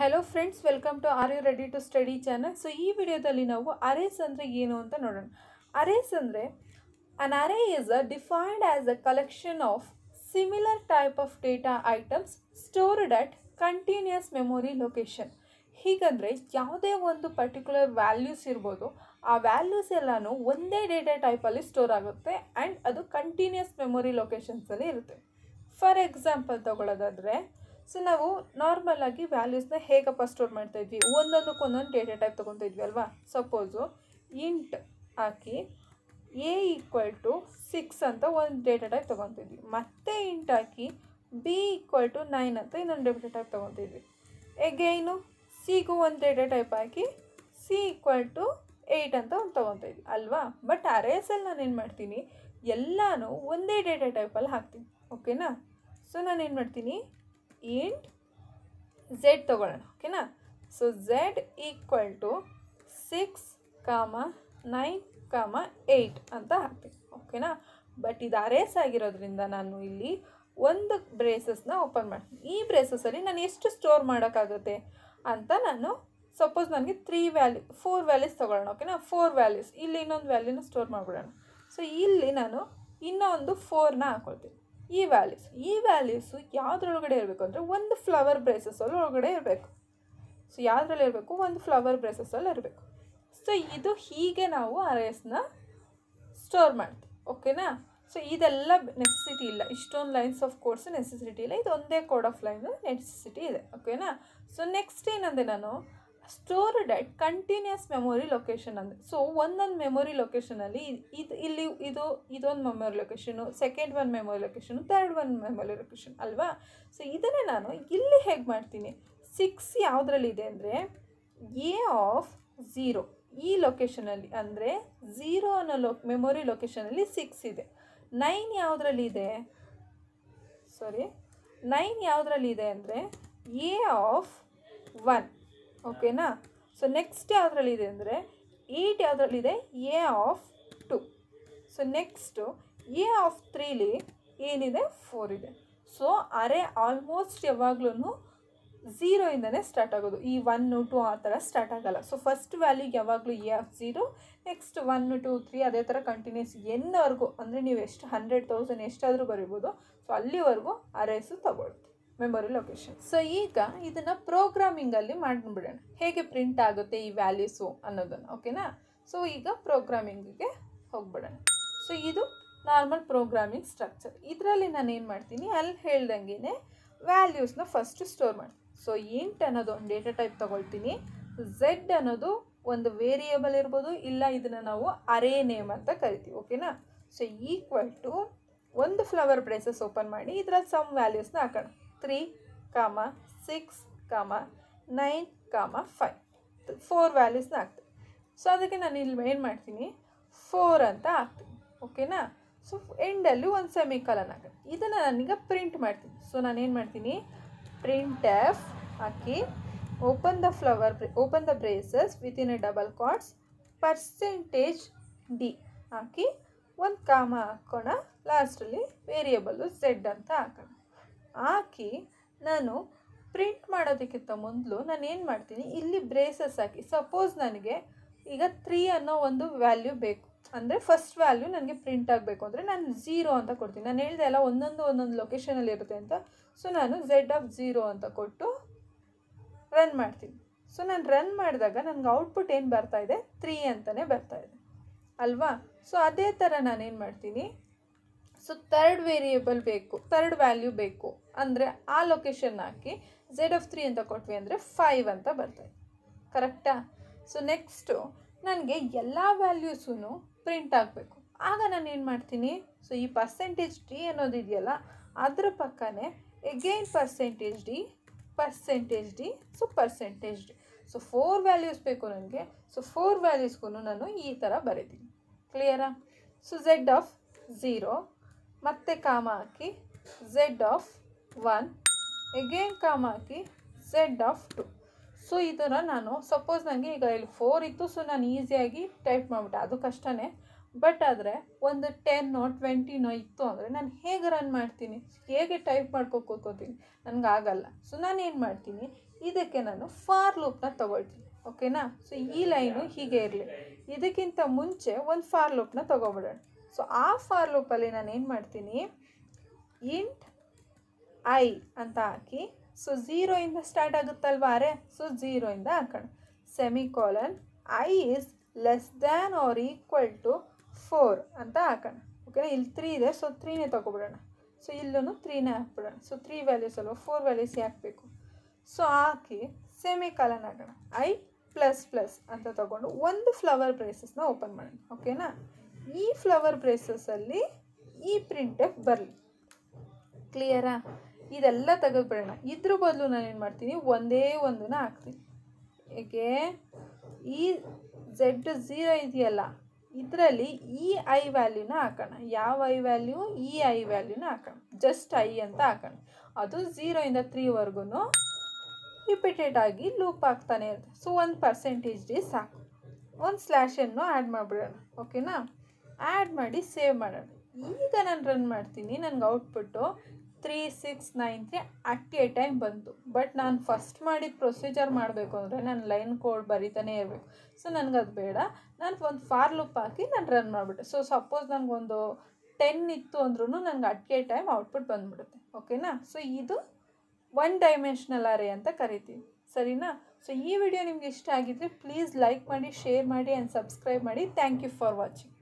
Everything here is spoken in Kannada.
hello friends welcome to are you ready to study channel so ಈ ವಿಡಿಯೋದಲ್ಲಿ ನಾವು ಅರೇಸ್ ಅಂದರೆ ಏನು ಅಂತ ನೋಡೋಣ ಅರೇಸ್ ಅಂದರೆ an array is a defined as a collection of similar type of data items stored at continuous memory location ಹೀಗಂದರೆ ಯಾವುದೇ ಒಂದು ಪರ್ಟಿಕ್ಯುಲರ್ ವ್ಯಾಲ್ಯೂಸ್ ಇರ್ಬೋದು ಆ ವ್ಯಾಲ್ಯೂಸ್ ಎಲ್ಲನೂ ಒಂದೇ ಡೇಟಾ ಟೈಪಲ್ಲಿ ಸ್ಟೋರ್ ಆಗುತ್ತೆ ಆ್ಯಂಡ್ ಅದು ಕಂಟಿನ್ಯೂಸ್ ಮೆಮೊರಿ ಲೊಕೇಶನ್ಸಲ್ಲಿ ಇರುತ್ತೆ ಫಾರ್ ಎಕ್ಸಾಂಪಲ್ ತಗೊಳ್ಳೋದಾದರೆ ಸೊ ನಾವು ನಾರ್ಮಲ್ ಆಗಿ ವ್ಯಾಲ್ಯೂಸ್ನ ಹೇಗಪ್ಪ ಸ್ಟೋರ್ ಮಾಡ್ತಾ ಇದ್ವಿ ಒಂದೊಂದಕ್ಕೆ ಒಂದೊಂದು ಡೇಟಾ ಟೈಪ್ ತೊಗೊತಾ ಇದ್ವಿ ಅಲ್ವಾ ಸಪೋಸು ಇಂಟ್ ಹಾಕಿ ಎ ಈಕ್ವಲ್ ಟು ಸಿಕ್ಸ್ ಅಂತ ಒಂದು ಡೇಟಾ ಟೈಪ್ ತೊಗೊತಿದ್ವಿ ಮತ್ತೆ ಇಂಟ್ ಹಾಕಿ ಬಿ ಈಕ್ವಲ್ ಟು ನೈನ್ ಅಂತ ಇನ್ನೊಂದು ಡೇಟಾ ಟೈಪ್ ತೊಗೊತಿದ್ವಿ ಎಗೈನು ಸಿಗೂ ಒಂದು ಡೇಟಾ ಟೈಪ್ ಹಾಕಿ ಸಿ ಈಕ್ವಲ್ ಟು ಏಯ್ಟ್ ಅಂತ ಒಂದು ತೊಗೊತಾ ಇದ್ವಿ ಅಲ್ವಾ ಬಟ್ ಅರೇಸಲ್ಲಿ ನಾನು ಏನು ಮಾಡ್ತೀನಿ ಎಲ್ಲನೂ ಒಂದೇ ಡೇಟಾ ಟೈಪಲ್ಲಿ ಹಾಕ್ತೀನಿ ಓಕೆನಾ ಸೊ ನಾನು ಏನು ಮಾಡ್ತೀನಿ ಇಂಟ್ ಝೆಡ್ ತೊಗೊಳ್ಳೋಣ ಓಕೆನಾ so z equal to six comma nine comma eight ಅಂತ ಹಾಕ್ತೀನಿ ಓಕೆನಾ ಬಟ್ ಇದು ಅರೇಸ್ ಆಗಿರೋದ್ರಿಂದ ನಾನು ಇಲ್ಲಿ ಒಂದು ಬ್ರೇಸಸ್ನ ಓಪನ್ ಮಾಡ್ತೀನಿ ಈ ಬ್ರೇಸಸಲ್ಲಿ ನಾನು ಎಷ್ಟು ಸ್ಟೋರ್ ಮಾಡೋಕ್ಕಾಗುತ್ತೆ ಅಂತ ನಾನು ಸಪೋಸ್ ನನಗೆ ತ್ರೀ ವ್ಯಾಲ್ಯೂ ಫೋರ್ ವ್ಯಾಲ್ಯೂಸ್ ತೊಗೊಳ್ಳೋಣ ಓಕೆನಾ ಫೋರ್ ವ್ಯಾಲ್ಯೂಸ್ ಇಲ್ಲಿ ಇನ್ನೊಂದು ವ್ಯಾಲ್ಯೂನ ಸ್ಟೋರ್ ಮಾಡಿಬಿಡೋಣ ಸೊ ಇಲ್ಲಿ ನಾನು ಇನ್ನೊಂದು ಫೋರ್ನ ಹಾಕ್ಕೊಳ್ತೀನಿ ಈ ವ್ಯಾಲ್ಯೂಸ್ ಈ ವ್ಯಾಲ್ಯೂಸು ಯಾವುದ್ರೊಳಗಡೆ ಇರಬೇಕು ಅಂದರೆ ಒಂದು ಫ್ಲವರ್ ಬ್ರೇಸಸಲ್ಲಿ ಒಳಗಡೆ ಇರಬೇಕು ಸೊ ಯಾವುದ್ರಲ್ಲಿ ಇರಬೇಕು ಒಂದು ಫ್ಲವರ್ ಬ್ರೇಸಸಲ್ಲಿ ಇರಬೇಕು ಸೊ ಇದು ಹೀಗೆ ನಾವು ಅರೇಸ್ನ ಸ್ಟೋರ್ ಮಾಡ್ತೀವಿ ಓಕೆನಾ ಸೊ ಇದೆಲ್ಲ ನೆಸೆಸಿಟಿ ಇಲ್ಲ ಇಷ್ಟೊಂದು ಲೈನ್ಸ್ ಆಫ್ ಕೋಡ್ಸ್ ನೆಸೆಸಿಟಿ ಇಲ್ಲ ಇದು ಒಂದೇ ಕೋಡ್ ಆಫ್ ಲೈನ್ ನೆಸೆಸಿಟಿ ಇದೆ ಓಕೆನಾ ಸೊ ನೆಕ್ಸ್ಟ್ ಏನಂದೆ ನಾನು stored at continuous memory location ಅಂದೆ ಸೊ ಒಂದೊಂದು ಮೆಮೊರಿ ಲೊಕೇಶನಲ್ಲಿ ಇದು ಇಲ್ಲಿ ಇದು ಇದೊಂದು memory location second one memory location third one memory location ಅಲ್ವಾ ಸೊ ಇದನ್ನೇ ನಾನು ಇಲ್ಲಿ ಹೇಗೆ ಮಾಡ್ತೀನಿ ಸಿಕ್ಸ್ ಯಾವುದ್ರಲ್ಲಿದೆ ಅಂದರೆ ಎ ಆಫ್ ಝೀರೋ ಈ ಲೊಕೇಶನಲ್ಲಿ ಅಂದರೆ ಝೀರೋ ಅನ್ನೋ ಲೊ ಮೆಮೊರಿ ಲೊಕೇಶನಲ್ಲಿ ಸಿಕ್ಸ್ ಇದೆ ನೈನ್ ಯಾವುದ್ರಲ್ಲಿ ಇದೆ ಸಾರಿ ನೈನ್ ಯಾವುದ್ರಲ್ಲಿ ಇದೆ ಅಂದರೆ ಎ ಆಫ್ ಒನ್ ಓಕೆನಾ ಸೊ ನೆಕ್ಸ್ಟ್ ಯಾವುದ್ರಲ್ಲಿದೆ ಅಂದರೆ ಏಯ್ಟ್ ಯಾವುದ್ರಲ್ಲಿದೆ a of two so next a of ತ್ರೀಲಿ ಏನಿದೆ ಫೋರ್ ಇದೆ ಸೊ ಅರೆ ಆಲ್ಮೋಸ್ಟ್ ಯಾವಾಗ್ಲೂ ಝೀರೋಯಿಂದನೇ ಸ್ಟಾರ್ಟ್ ಆಗೋದು ಈ ಒನ್ನು ಟು ಆ ಥರ ಸ್ಟಾರ್ಟ್ ಆಗಲ್ಲ ಸೊ ಫಸ್ಟ್ ವ್ಯಾಲ್ಯೂಗೆ ಯಾವಾಗಲೂ a of zero next one two three ಅದೇ ಥರ ಕಂಟಿನ್ಯೂಸ್ ಎನ್ವರೆಗೂ ಅಂದರೆ ನೀವು ಎಷ್ಟು ಹಂಡ್ರೆಡ್ ತೌಸಂಡ್ ಎಷ್ಟಾದರೂ ಬರಿಬೋದು ಸೊ ಅಲ್ಲಿವರೆಗೂ ಅರೇಸು ತಗೊಳುತ್ತೆ ಮೆಮೊರಿ ಲೊಕೇಶನ್ ಸೊ ಈಗ ಇದನ್ನು ಪ್ರೋಗ್ರಾಮಿಂಗಲ್ಲಿ ಮಾಡಿಬಿಡೋಣ ಹೇಗೆ ಪ್ರಿಂಟ್ ಆಗುತ್ತೆ ಈ ವ್ಯಾಲ್ಯೂಸು ಅನ್ನೋದನ್ನು ಓಕೆನಾ ಸೊ ಈಗ ಪ್ರೋಗ್ರಾಮಿಂಗಿಗೆ ಹೋಗ್ಬಿಡೋಣ ಸೊ ಇದು ನಾರ್ಮಲ್ ಪ್ರೋಗ್ರಾಮಿಂಗ್ ಸ್ಟ್ರಕ್ಚರ್ ಇದರಲ್ಲಿ ನಾನು ಏನು ಮಾಡ್ತೀನಿ ಅಲ್ಲಿ ಹೇಳ್ದಂಗೆ ವ್ಯಾಲ್ಯೂಸ್ನ ಫಸ್ಟ್ ಸ್ಟೋರ್ ಮಾಡ್ತೀನಿ ಸೊ ಇಂಟ್ ಅನ್ನೋದು ಒಂದು ಡೇಟಾ ಟೈಪ್ ತೊಗೊಳ್ತೀನಿ ಝೆಡ್ ಅನ್ನೋದು ಒಂದು ವೇರಿಯೇಬಲ್ ಇರ್ಬೋದು ಇಲ್ಲ ಇದನ್ನು ನಾವು ಅರೇ ನೇಮ್ ಅಂತ ಕರಿತೀವಿ ಓಕೆನಾ ಸೊ ಈಕ್ವಲ್ ಟು ಒಂದು ಫ್ಲವರ್ ಬ್ರೇಸಸ್ ಓಪನ್ ಮಾಡಿ ಇದರಲ್ಲಿ ಸಮ್ ವ್ಯಾಲ್ಯೂಸ್ನ ಹಾಕೋಣ three comma six comma nine ಕಾಮ ಫೈವ್ ಫೋರ್ ವ್ಯಾಲ್ಯೂಸ್ನ ಹಾಕ್ತೀನಿ ಸೊ ಅದಕ್ಕೆ ನಾನು ಇಲ್ಲಿ ಏನು ಮಾಡ್ತೀನಿ ಫೋರ್ ಅಂತ ಹಾಕ್ತೀನಿ ಓಕೆನಾ ಸೊ ಎಂಡಲ್ಲಿ ಒಂದು ಸೆಮಿಕಾಲನ್ ಹಾಕೋಣ ಇದನ್ನು ನಾನೀಗ ಪ್ರಿಂಟ್ ಮಾಡ್ತೀನಿ ಸೊ ನಾನೇನು ಮಾಡ್ತೀನಿ ಪ್ರಿಂಟ್ ಎಫ್ ಹಾಕಿ open the flower open the braces within a double quotes percentage d ಹಾಕಿ ಒಂದು ಕಾಮ ಹಾಕೋಣ ಲಾಸ್ಟಲ್ಲಿ ವೇರಿಯೇಬಲ್ಲು ಝೆಡ್ ಅಂತ ಹಾಕೋಣ ಹಾಕಿ ನಾನು ಪ್ರಿಂಟ್ ಮಾಡೋದಕ್ಕಿಂತ ಮೊದಲು ನಾನು ಏನು ಮಾಡ್ತೀನಿ ಇಲ್ಲಿ ಬ್ರೇಸಸ್ ಹಾಕಿ ಸಪೋಸ್ ನನಗೆ ಈಗ ತ್ರೀ ಅನ್ನೋ ಒಂದು ವ್ಯಾಲ್ಯೂ ಬೇಕು ಅಂದರೆ ಫಸ್ಟ್ ವ್ಯಾಲ್ಯೂ ನನಗೆ ಪ್ರಿಂಟ್ ಆಗಬೇಕು ಅಂದರೆ ನಾನು ಝೀರೋ ಅಂತ ಕೊಡ್ತೀನಿ ನಾನು ಹೇಳಿದೆ ಅಲ್ಲ ಒಂದೊಂದು ಒಂದೊಂದು ಲೊಕೇಶನಲ್ಲಿ ಇರುತ್ತೆ ಅಂತ ಸೊ ನಾನು ಝೆಡ್ ಆಫ್ ಝೀರೋ ಅಂತ ಕೊಟ್ಟು ರನ್ ಮಾಡ್ತೀನಿ ಸೊ ನಾನು ರನ್ ಮಾಡಿದಾಗ ನನಗೆ ಔಟ್ಪುಟ್ ಏನು ಬರ್ತಾ ಇದೆ ತ್ರೀ ಅಂತಲೇ ಬರ್ತಾ ಇದೆ ಅಲ್ವಾ ಸೊ ಅದೇ ಥರ ನಾನೇನು ಮಾಡ್ತೀನಿ ಸೊ ತರ್ಡ್ ವೇರಿಯೇಬಲ್ ಬೇಕು ತರ್ಡ್ ವ್ಯಾಲ್ಯೂ ಬೇಕು ಅಂದರೆ ಆ ಲೊಕೇಶನ್ ಹಾಕಿ ಝೆಡ್ ಆಫ್ ತ್ರೀ ಅಂತ ಕೊಟ್ವಿ ಅಂದರೆ ಫೈವ್ ಅಂತ ಬರ್ತದೆ ಕರೆಕ್ಟಾ ಸೊ ನೆಕ್ಸ್ಟು ನನಗೆ ಎಲ್ಲ ವ್ಯಾಲ್ಯೂಸೂ ಪ್ರಿಂಟ್ ಆಗಬೇಕು ಆಗ ನಾನು ಏನು ಮಾಡ್ತೀನಿ ಸೊ ಈ ಪರ್ಸೆಂಟೇಜ್ ಡಿ ಅನ್ನೋದಿದೆಯಲ್ಲ ಅದ್ರ ಪಕ್ಕನೇ again percentage d percentage d so percentage d so four values ಬೇಕು ನನಗೆ ಸೊ ಫೋರ್ ವ್ಯಾಲ್ಯೂಸ್ಗೂ ನಾನು ಈ ಥರ ಬರೀತೀನಿ ಕ್ಲಿಯರಾ ಸೊ ಝೆಡ್ ಆಫ್ ಝೀರೋ ಮತ್ತೆ ಕಾಮ ಹಾಕಿ z of one again comma ಹಾಕಿ ಝೆಡ್ ಆಫ್ ಟು ಸೊ ಇದನ್ನು ನಾನು ಸಪೋಸ್ ನನಗೆ ಈಗ ಇಲ್ಲಿ ಫೋರ್ ಇತ್ತು ಸೊ ನಾನು ಈಸಿಯಾಗಿ ಟೈಪ್ ಮಾಡಿಬಿಟ್ಟೆ ಅದು ಕಷ್ಟನೇ ಬಟ್ ಆದರೆ ಒಂದು ಟೆನ್ನೋ ಟ್ವೆಂಟಿನೋ ಇತ್ತು ಅಂದರೆ ನಾನು ಹೇಗೆ ರನ್ ಮಾಡ್ತೀನಿ ಹೇಗೆ ಟೈಪ್ ಮಾಡ್ಕೊ ಕೂತ್ಕೋತೀನಿ ನನಗೆ ಆಗಲ್ಲ ಸೊ ನಾನು ಏನು ಮಾಡ್ತೀನಿ ಇದಕ್ಕೆ ನಾನು ಫಾರ್ ಲೂಪ್ನ ತೊಗೊಳ್ತೀನಿ ಓಕೆನಾ ಸೊ ಈ ಲೈನು ಹೀಗೆ ಇರಲಿ ಇದಕ್ಕಿಂತ ಮುಂಚೆ ಒಂದು ಫಾರ್ ಲೂಪ್ನ ತೊಗೊಬಿಡೋಣ ಸೊ ಆ ಫಾರ್ ಲೂಪಲ್ಲಿ ನಾನು ಏನು ಮಾಡ್ತೀನಿ ಇಂಟ್ ಐ ಅಂತ ಹಾಕಿ ಸೊ ಝೀರೋಯಿಂದ ಸ್ಟಾರ್ಟ್ ಆಗುತ್ತಲ್ವ ಅರೆ ಸೊ ಝೀರೋಯಿಂದ ಹಾಕೋಣ semicolon i is less than or equal to four ಅಂತ ಹಾಕೋಣ ಓಕೆನಾ ಇಲ್ಲಿ ತ್ರೀ ಇದೆ ಸೊ ತ್ರೀನೇ ತೊಗೊಬಿಡೋಣ ಸೊ ಇಲ್ಲೂ ತ್ರೀನೇ ಹಾಕ್ಬಿಡೋಣ ಸೊ ತ್ರೀ ವ್ಯಾಲ್ಯೂಸ್ ಅಲ್ವಾ ಫೋರ್ ವ್ಯಾಲ್ಯೂಸ್ ಹಾಕಬೇಕು ಸೊ ಹಾಕಿ ಸೆಮಿಕಾಲನ್ ಹಾಕೋಣ ಐ ಪ್ಲಸ್ ಪ್ಲಸ್ ಅಂತ ತಗೊಂಡು ಒಂದು ಫ್ಲವರ್ ಬ್ರೇಸಸ್ನ ಓಪನ್ ಮಾಡೋಣ ಓಕೆನಾ ಈ ಫ್ಲವರ್ ಬ್ರೇಸಸಲ್ಲಿ ಈ ಪ್ರಿಂಟ್ ಎಫ್ ಬರಲಿ ಕ್ಲಿಯರಾ ಇದೆಲ್ಲ ತೆಗೆದುಬಿಡೋಣ ಇದ್ರ ಬದಲು ನಾನು ಏನು ಮಾಡ್ತೀನಿ ಒಂದೇ ಒಂದನ್ನ ಹಾಕ್ತೀನಿ ಏಕೆ ಈ ಝೆಡ್ ಝೀರೋ ಇದೆಯಲ್ಲ ಇದರಲ್ಲಿ ಈ ಐ ವ್ಯಾಲ್ಯೂನ ಹಾಕೋಣ ಯಾವ ಐ ವ್ಯಾಲ್ಯೂ ಈ ಐ ವ್ಯಾಲ್ಯೂನ ಹಾಕೋಣ ಜಸ್ಟ್ ಐ ಅಂತ ಹಾಕೋಣ ಅದು ಝೀರೋಯಿಂದ ತ್ರೀವರೆಗೂ ರಿಪೀಟೆಡ್ ಆಗಿ ಲೂಪ್ ಆಗ್ತಾನೆ ಇರುತ್ತೆ ಸೊ ಒಂದು ಪರ್ಸೆಂಟೇಜ್ ಡೇ ಸಾಕು ಒಂದು ಸ್ಲ್ಯಾಶನ್ನು ಆ್ಯಡ್ ಮಾಡಿಬಿಡೋಣ ಓಕೆನಾ ಆ್ಯಡ್ ಮಾಡಿ ಸೇವ್ ಮಾಡೋಣ ಈಗ ನಾನು ರನ್ ಮಾಡ್ತೀನಿ ನನಗೆ output three six nine three at a time ಬಂತು ಬಟ್ ನಾನು ಫಸ್ಟ್ ಮಾಡಿದ ಪ್ರೊಸೀಜರ್ ಮಾಡಬೇಕು ಅಂದರೆ ನಾನು ಲೈನ್ ಕೋಡ್ ಬರಿತಾನೆ ಇರಬೇಕು ಸೊ ನನಗೆ ಅದು ಬೇಡ ನಾನು ಒಂದು ಫಾರ್ ಲುಪ್ ಹಾಕಿ ನಾನು ರನ್ ಮಾಡಿಬಿಟ್ಟೆ ಸೊ ಸಪೋಸ್ ನನಗೊಂದು ಟೆನ್ ಇತ್ತು ಅಂದ್ರೂ ನನಗೆ ಅಟ್ ಎ ಟೈಮ್ ಔಟ್ಪುಟ್ ಬಂದ್ಬಿಡುತ್ತೆ ಓಕೆನಾ ಸೊ ಇದು ಒನ್ ಡೈಮೆನ್ಷನಲ್ ಅರೆ ಅಂತ ಕರಿತೀವಿ ಸರಿನಾ ಸೊ ಈ ವಿಡಿಯೋ ನಿಮ್ಗೆ ಇಷ್ಟ ಆಗಿದ್ರೆ ಪ್ಲೀಸ್ ಲೈಕ್ ಮಾಡಿ ಶೇರ್ ಮಾಡಿ ಆ್ಯಂಡ್ ಸಬ್ಸ್ಕ್ರೈಬ್ ಮಾಡಿ ಥ್ಯಾಂಕ್ ಯು ಫಾರ್ ವಾಚಿಂಗ್